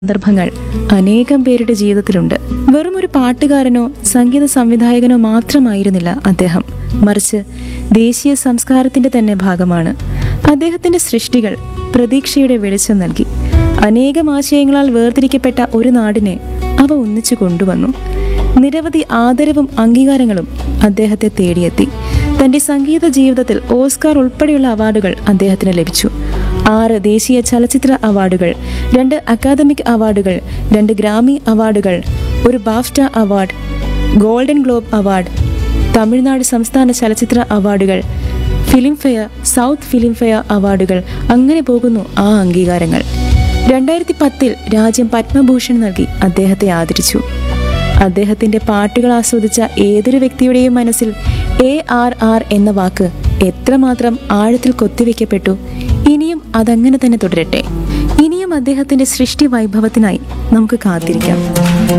സന്ദർഭങ്ങൾ അനേകം പേരുടെ ജീവിതത്തിലുണ്ട് വെറും ഒരു പാട്ടുകാരനോ സംഗീത സംവിധായകനോ മാത്രമായിരുന്നില്ല അദ്ദേഹം മറിച്ച് ദേശീയ സംസ്കാരത്തിന്റെ തന്നെ ഭാഗമാണ് അദ്ദേഹത്തിന്റെ സൃഷ്ടികൾ പ്രതീക്ഷയുടെ വെളിച്ചം നൽകി അനേകം ആശയങ്ങളാൽ വേർതിരിക്കപ്പെട്ട ഒരു നാടിനെ അവ ഒന്നിച്ചു കൊണ്ടുവന്നു നിരവധി ആദരവും അംഗീകാരങ്ങളും അദ്ദേഹത്തെ തേടിയെത്തി തന്റെ സംഗീത ജീവിതത്തിൽ ഓസ്കാർ ഉൾപ്പെടെയുള്ള അവാർഡുകൾ അദ്ദേഹത്തിന് ലഭിച്ചു ആറ് ദേശീയ ചലച്ചിത്ര അവാർഡുകൾ രണ്ട് അക്കാദമിക് അവാർഡുകൾ രണ്ട് ഗ്രാമി അവാർഡുകൾ ഒരു BAFTA award golden globe award Tamil Nadu സംസ്ഥാന ചലച്ചിത്ര അവാർഡുകൾ ഫിലിംഫെയർ സൗത്ത് ഫിലിംഫെയർ അവാർഡുകൾ അങ്ങനെ പോകുന്നു ആ അംഗീകാരങ്ങൾ രണ്ടായിരത്തി പത്തിൽ രാജ്യം പത്മഭൂഷൺ നൽകി അദ്ദേഹത്തെ ആദരിച്ചു അദ്ദേഹത്തിന്റെ പാട്ടുകൾ ആസ്വദിച്ച ഏതൊരു വ്യക്തിയുടെയും മനസ്സിൽ എ ആർ ആർ എന്ന വാക്ക് എത്രമാത്രം ആഴത്തിൽ കൊത്തിവെക്കപ്പെട്ടു ഇനിയും അതങ്ങനെ തന്നെ തുടരട്ടെ ഇനിയും അദ്ദേഹത്തിന്റെ സൃഷ്ടി വൈഭവത്തിനായി നമുക്ക് കാത്തിരിക്കാം